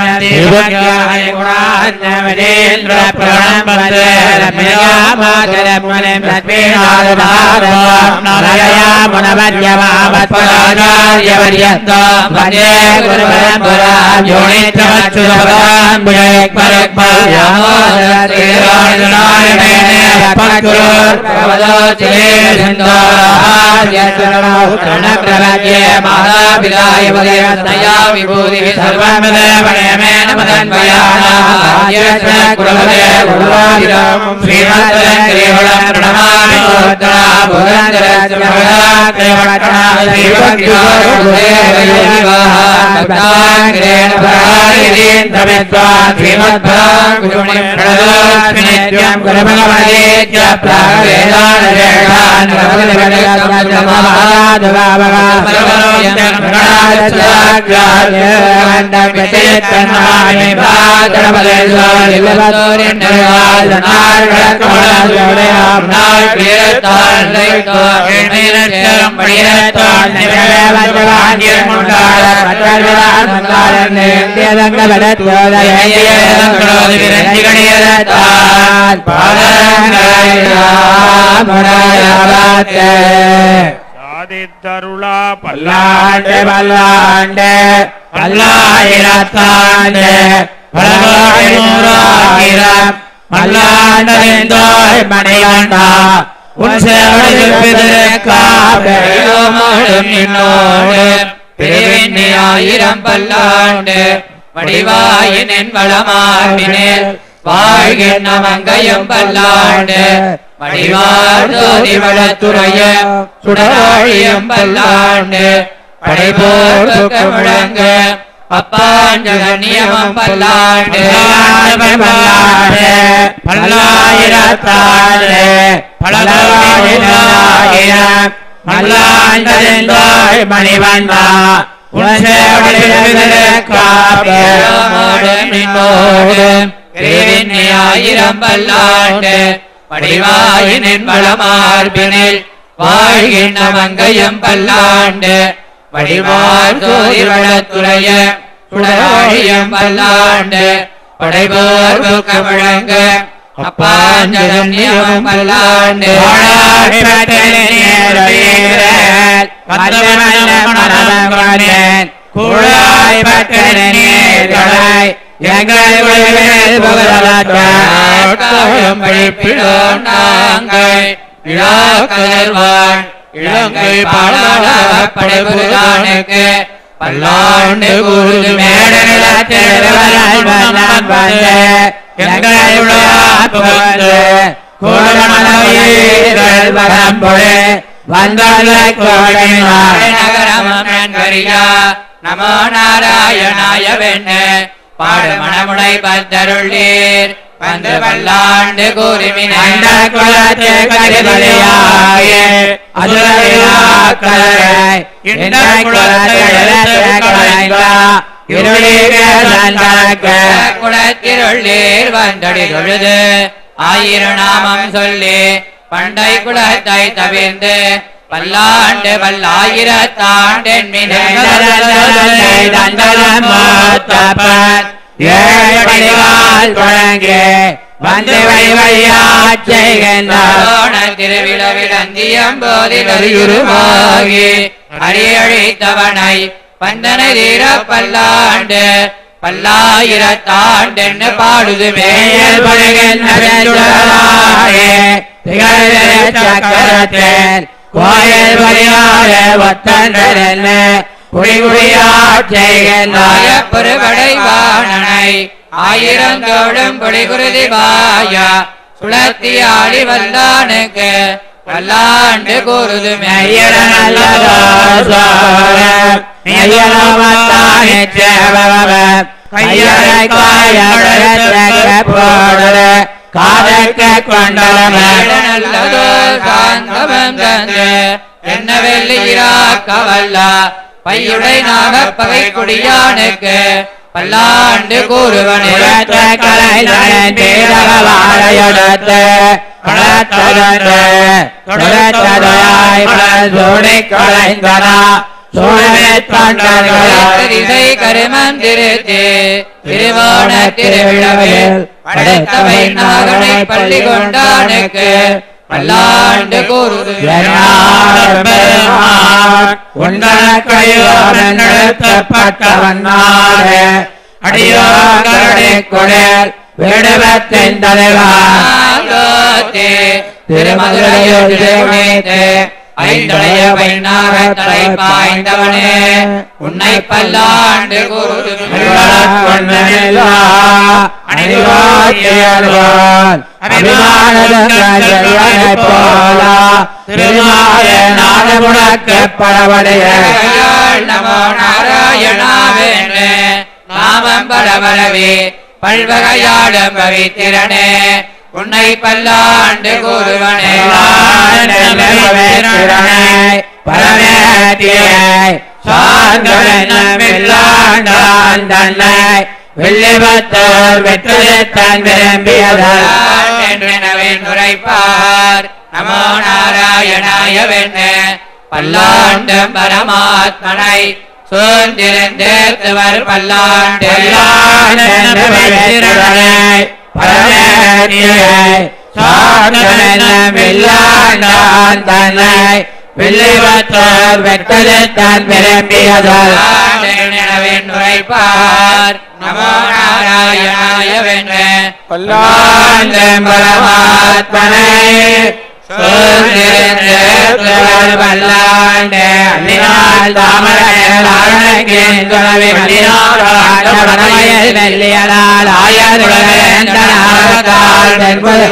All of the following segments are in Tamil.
தேவகாய குணாஞ்சவரேந்திர பிரணம்பதே ரம்யமாதரம் மனம் தத்வேனாதபாரம் நரயா முனவத்யமாவத்பராஜாரியவரியந்தம் வந்தே குருபரம்பராம் யோனித்ரமச்சுதபராம் புயக் ஸ்ரீமத்பாகுணித்யம் குருபகவதேத்ய பிராகவேதானரேஷான் சாதித்தருளா பல்லாண்டு பல்லாண்டு பல்லாயிரத்தாண்டு பலகோடி நூறாயிரம் பல்லாண்டோய் மணிகண்டா உன் சேவடிப்பிதற்காபெயோடும் நின்னோடு பிரிவின்னி ஆயிரம் பல்லாண்டு வடிவாயினின் வளமாவினில் வாழ்கின்ற மங்கையும் பல்லாண்டு வடிவார் ஜோதி வளத்துறைய சுடராழியும் பல்லாண்டு படைபோர் முழங்க அப்பாஞ்சகனியமம் பல்லாண்டு பல்லாண்டு பல்லாயிரத்தாண்டு பல்லாயிரம் பல்லாண்டோய் மணிவண்ணா உன் சேவடிப்பிதற்காபெயோடும் நின்னோடு பிரிவின்னி ஆயிரம் பல்லாண்டு வடிவாயினின் வளமார்பினில் வாழ்கின்ற மங்கையும் பல்லாண்டு வடிவார் ஜோதி வளத்துறைய சுடராழியம் பல்லாண்டு படைபோர் முழங்க அப்பாஞ்சகன்யமும் பல்லாண்டு கூழாய் பட்டன நீர்களை எங்கள் உயிரில் புகழாட்டம் பழிப்பிடோம் நாங்கள் இழாக்கதர்வான் இளங்கை பாடப்படைபுதானுக்கு பல்லாண்டு கூறுது மேடனிடத்திருவராய் வந்தான் வந்து எங்கள் உலகாப் புகழ்ந்து கூடமலையீர்கள் வரம்பொழு வந்துள்ள கோடினார் நகரமம் நன்கரியா நமோ நாராயணாய வெண்ண பாடு மணமுடை பத்தருள்ளீர் வந்து பல்லாண்டு கூறிமின அந்த குலத்து கரிபலியாய அதுரையாக்கரை இந்த குலத்தை எழுத்து கலைந்தா இருளிக சந்தனக்க குலத்திருள்ளீர் வந்தடி தொழுது ஆயிரம் நாமம் சொல்லி பண்டை குலத்தை தவிர்ந்து பல்லாண்டு பல்லாயிரத்தாண்டென் தந்தனம் மாத்தப்பன் ஏழு படிவால் தொடங்கி வந்து வழி வழியாச் செய்கின்றார் திருவிழவிடந்தியம் போதிலுருமாகி அடியழித்தவனை பந்தனை தீர பல்லாண்டு பல்லாயிரத்தாண்டென்னு பாடுது மேயல் பழகின்ற வெஞ்சுடராயே திகழ்கிற சக்கரத்தில் கோயில் வழியாக ஒத்தன்றன குடி குடியாச் செய்கின்றார் பெருபடைவாணனை ஆயிரந்தோடும் குடிகுருதி வாயா சுழத்தி ஆடி வல்லானுக்கு வல்லாண்டு கூறுது மெய்யட நல்லதோசோரம் மெய்யனவத்தானே சேவவம் கையடை காயழக்க போடல காதக்க கொண்டலமன் நல்லதோ சாந்தமம் தந்து என்ன வெள்ளியிராக்கவல்லா பையுடை நாக பகை குடியானுக்கு பல்லாண்டு கூறுவனே உரத்த கலைஞன் பேரவாழையொடத்து குளத்தொடர்ந்து குளத்ததாய் சூடி கலைந்தனா சூழலைத் தொண்டர்கள் திசை கருமம் திருத்தி திருவோண திருவிழவில் படைத்தவை நாகனை பள்ளி கொண்டானுக்கு பல்லாண்டு கூறு உண்டனக்கையோடப்பட்டவன்னாரே அடியோர்களுடைய குடல் விடுவத்தின் தலைவர் திருமதுரையோடு சேர்த்து ஐந்தளைய வைநாக தலை பாய்ந்தவனே உன்னை பல்லாண்டு கூறு நமோ நாராயணாவேனே நாமம் பரவரவே பல்வகையாடும் பவித்திரனே உன்னை பல்லாண்டு கூறுவனே வெள்ளிபத்தோர் வெற்றித்தான் விரும்பியதால் என்றெனவேன் உரைப்பார் நமோ நாராயணாய வெண்ணே பல்லாண்டும் பரமாத்மனை சூழ்ந்திருந்தேர்த்துவர் பல்லாண்டு வெள்ளிபத்தோர் வெற்றித்தான் விரும்பியதால் என்றெனவேன் உரைப்பார் நமோ நாராயணாய வெண்ணே பல்லாண்டும் பரமாத்மனை சூழ்ந்திருந்தேர்த்துவர் பல்லாண்டு அள்ளினால் தாமரையில் துறவி மல்லினாள் வெள்ளியலால் ஆயதுடனால் தென்பது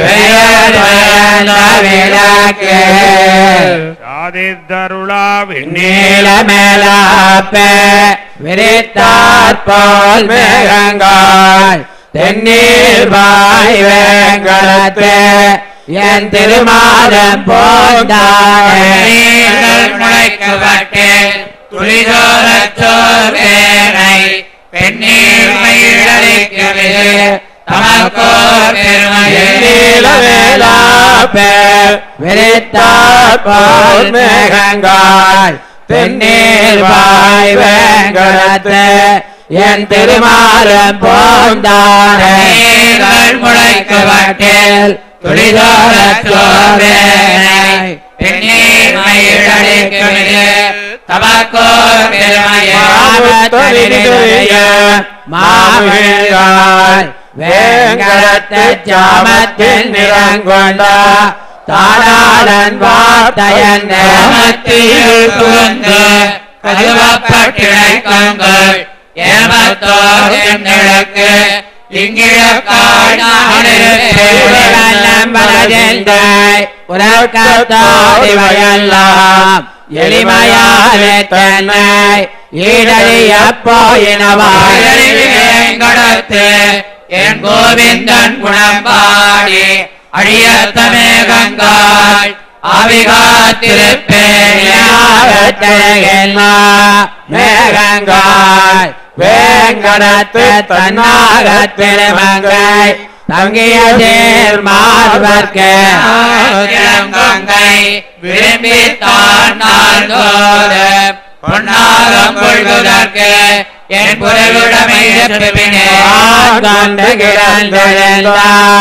விளக்கு சாதித்தருளாவின் நீலமேலாப்ப விரித்தாற்போல் மேகங்கள் தென்னீர் வாய் வேங்களத்து என் திருமாதம் போந்தார்கள் முளைக்கப்பட்டு துளிதோரச் சோர்வேனை பெண்ணீர் மயிலளிக்கவே தமக்கோர் பெருமையே நீலமேலாப்ப விரித்தாற்போல் மேகங்கள் தென்னீர் வாய் வேங்களத்து என் திருமாலம் போந்தார்கள் நீர்கள் முளைக்கப்பட்டில் துளிதோரச் சோர்வேனை பெண்ணீர் மயிலளிக்கவே தமக்கோர் பெருமையே மாமிழ்கால் வேங்கடத்து சாமத்தின் நிறங்கொண்ட தாராளன் வார்த்தையன் ஏமத்தில் புகுந்து கதுவப்பட்டிழைக்கங்கள் ஏமத்தோர் என்னிழக்கு உறக்கத்தாடிவையெல்லாம் எளிமையாலே தன்னை ஈடழிய போயினவாய் வேங்கடத்து என் கோவிந்தன் குணம் பாடி அழியத்த மேகங்காள் ஆவிகாத்திருப்பேன் மேகங்காய் வேங்கடத்து தன்னாகத் திருமங்கை தங்கிய தேர் மார்பர்க்கு கங்கை விரும்பி தான் நாள்தோறு பொன்னாகம் கொள்வதற்கு என் புறவிடமை பின்னே கண்டு கிடந்தெழுந்த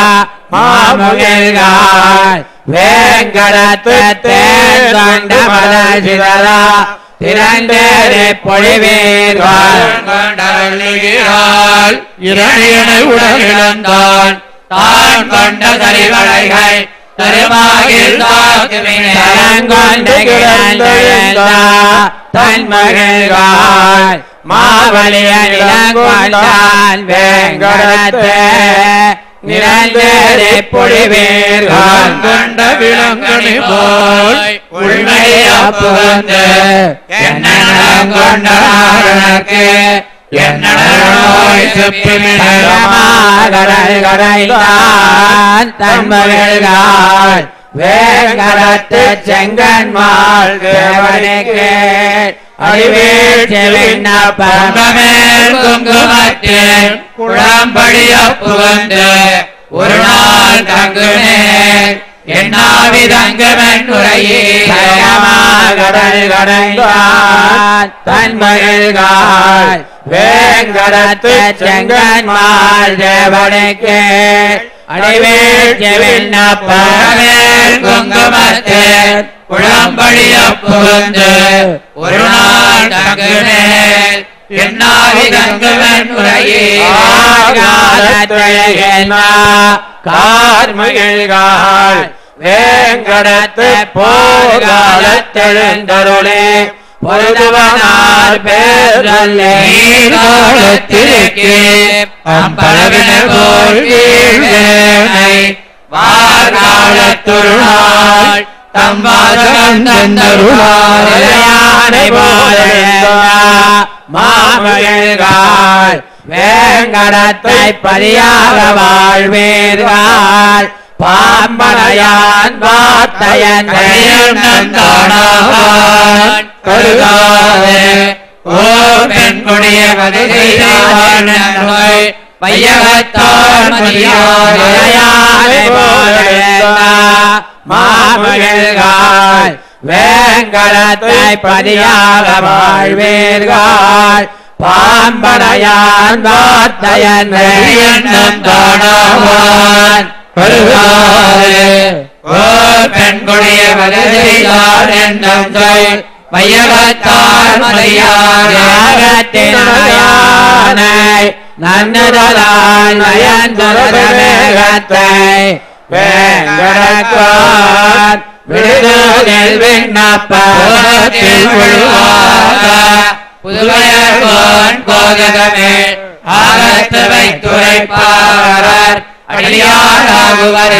மாமுகில்காய் வேங்கடத்து தேர் கண்ட மலசிதரா திரண்டேறி பொழிவீர்கள் கொண்டருளுகிறாள் இரணியனை உடலிழந்தான் தான் கொண்ட சரிவளைகள் தருமாகில் தாக்குமினே தரங்கொண்டு கிடந்தெழுந்த தன் மகிழ்காய் மாவலிய நிலங்கொண்டான் வேங்கடத்து நிரந்தேறி பொழிவீர்கள் கொண்ட விலங்கனி போல் உள்மைய புகுந்து என்ன நலம் கொண்டாரனுக்கு என்ன நோய் கடல் கரைந்தான் தன் மகிழ்காய் வேங்கடத்து செங்கன்மாள் தேவனுக்கு அடிவீழ்ச்சி விண்ணப்பம் மேல் குங்குமத்தில் குழம்படிய புகுந்து ஒரு நாள் தங்குனேன் என்னாவிதங்கவன் உரையே கடல் கடைந்தான் தன் மகிழ்கால் வேங்கடத்து செங்கன்மாள் தேவனுக்கு அடிவேள் விண்ணப்ப பரவேல் குங்குமத்தில் குழம்படிய புகுந்து ஒரு நாள் தங்குனேல் என்னாவிதங்கவன் உரையே கார்மகிழ்கால் வேங்கடத்து போர்காலத்தெழுந்தருளே பொருதுவனார் பேர் சொல்லே நீர்காலத்திற்கு அம்பளவினர் போல் வீழ்வேனை வார்காலத்துருளாள் தம்பாதகம் தந்தருளாய் மாமகிழ்கால் வேங்கடத்தை பதியாக வாழ்வீர்கள் பாம்பனையான் வார்த்தையன் நந்தானாவான் கருதாதே ஓர் பெண் கொடிய கதை செய்தான் நன்மை வையகத்தான் மதியாதே மாமகிழ்கால் வேங்கடத்தை பதியாக வாழ்வீர்கள் பாம்பனையான் வார்த்தையன் நந்தானாவான் கருதாதே ஓர் பெண் கொடிய கதை செய்தான் என்னும் சொல் வையகத்தான் மதியாதே யானை நன்னதலால் நயன் துரதமேகத்தை வேங்கடக்கான் விடுதலில் போகத்தில் விழுவாக புதுவையர்கோன் போதகமே ஆகத்து வைத்துரைப்பாரர் அடியாராகுவர்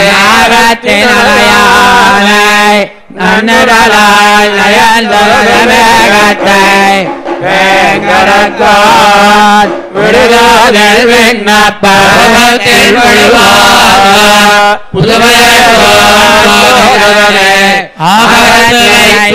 யாகத்தினாலை நன்னதலால் நயன் துரதமேகத்தை வேங்கடக்கான் விடுதலில் விண்ணப்ப போகத்தில் விழுவாக புதுவையர்கோன் போதகமே ஆகத்து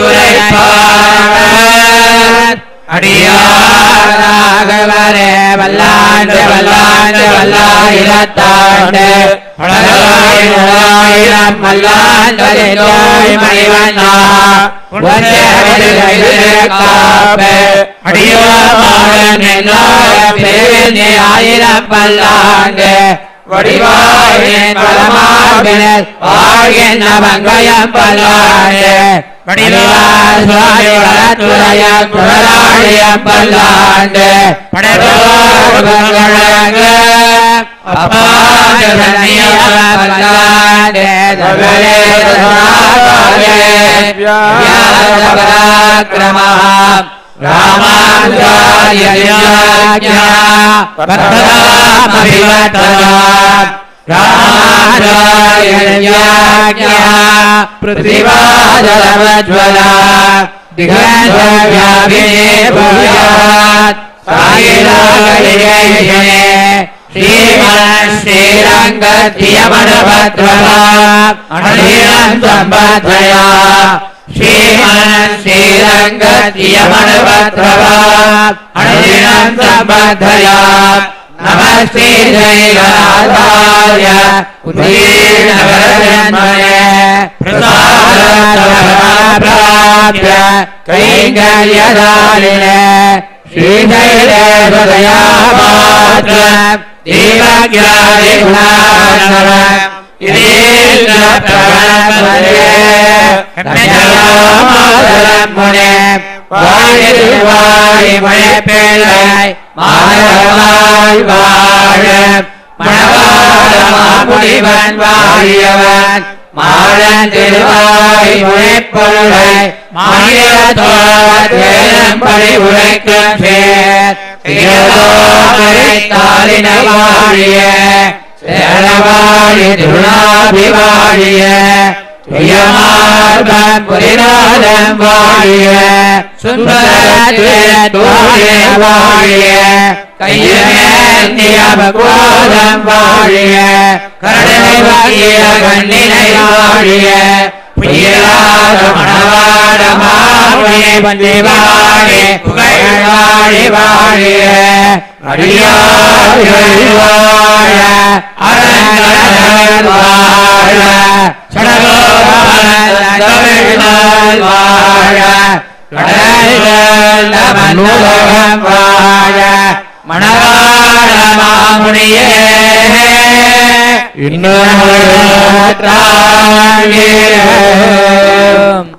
வைத்துரைப்பாரர் அடியாராக ராகவரே வல்லாண்டு வல்லாண்டு வல்லாயிரத்தாண்டு பலராயிரம் மல்லாண்டலிதாய் மணிவண்ணா ஒன்றே காப்பே அடியோமாடன் எல்லாரும் பேரில் ஆயிரம் பல்லாண்டு வடிவாயின் பலமார்பினர் வாழ்கின்ற மங்கயம் பல்லாண்டு வடிவார் சுவாமி வளத்துறையம் புகழாழியம் பல்லாண்டு படைவார் பங்கழங்கு அப்பாண்டு சன்னியம் பல்லாண்டு தகலே தசாகாலே வியாச பராக்கிரமம் ராமானுஜாரியாஜ்ஞா பக்தராமபிவர்த்தனாம் ராமானுஜாரியாஜ்ஞா பிருத்திவாதரமஜ்வலா திகஞ்சவ்யாபினே பூயாத் சாயிராகலிகேஷனே ஸ்ரீமன் ஸ்ரீரங்கத்தியமனபத்ரவா அனீரம் சம்பத்ரயா ஸ்ரீமன் ஸ்ரீரங்கத்தியமனபத்ரவா அனீரம் சம்பத்ரயா நமஸ்தே ஜெயராஜாய உதீனவரன்மயே பிரசாதபிராப்ய கைங்கரியதாலினே ஸ்ரீதைரேவதயாபாத்ர தீபக்யாதி குணானவம் இதேந்திர பிரணவரே கண்ணயாமாதரம் முனே வாழில் வாழி மழைப்பிள்ளை மாறவாய் வாழ மணவாளமாமுடிவன் வாழியவன் மாழன் திருவாய் முனைப்பொருளை மாநிலத்தோழம் படி உரைக்கும் சேர் தாளின வாழிய சேரவாழி திருநாபிவாழிய துயமார்பம் புரிநாதம் வாழிய சுந்தரே வாழிய கையமேந்திய பகவாதம் வாழிய கருணை வாழிய கண்ணினை வாழிய புயலாத மணவாட மாமுனி பந்தி வாழி புகழ் வாழி வாழிய அடியார் வாழ அரங்கர் வாழ தமிழ்நாள் வாழ கடல்கள் மண்ணுலகம் வாழ மணவாழ மாமுனியே இன்னும்